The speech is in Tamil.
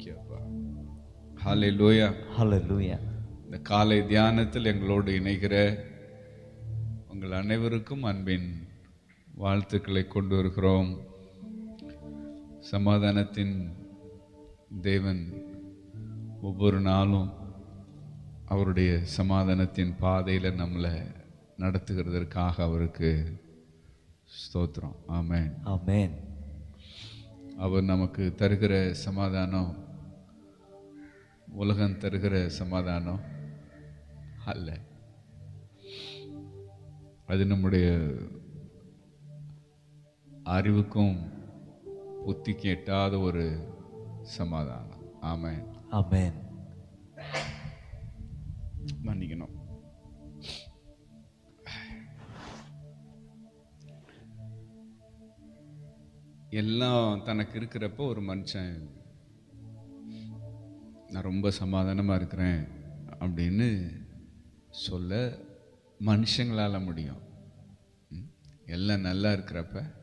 தேங்க்யூ அப்பா ஹாலே லூயா Hallelujah. இந்த காலை தியானத்தில் எங்களோடு இணைகிற உங்கள் அனைவருக்கும் அன்பின் வாழ்த்துக்களை கொண்டு வருகிறோம் சமாதானத்தின் தேவன் ஒவ்வொரு நாளும் அவருடைய சமாதானத்தின் பாதையில் நம்மளை நடத்துகிறதற்காக அவருக்கு ஸ்தோத்திரம் ஆமென் Amen. அவர் நமக்கு தருகிற சமாதானம் உலகம் தருகிற சமாதானம் அல்ல அது நம்முடைய அறிவுக்கும் புத்திக்கு எட்டாத ஒரு சமாதானம் ஆமென் Amen. மன்னிக்கணும் எல்லாம் தனக்கு இருக்கிறப்போ ஒரு மனுஷன் நான் ரொம்ப சமாதானமாக இருக்கிறேன் அப்படின்னு சொல்ல மனுஷங்களால முடியும் ம்? எல்லாம் நல்லா இருக்கிறப்ப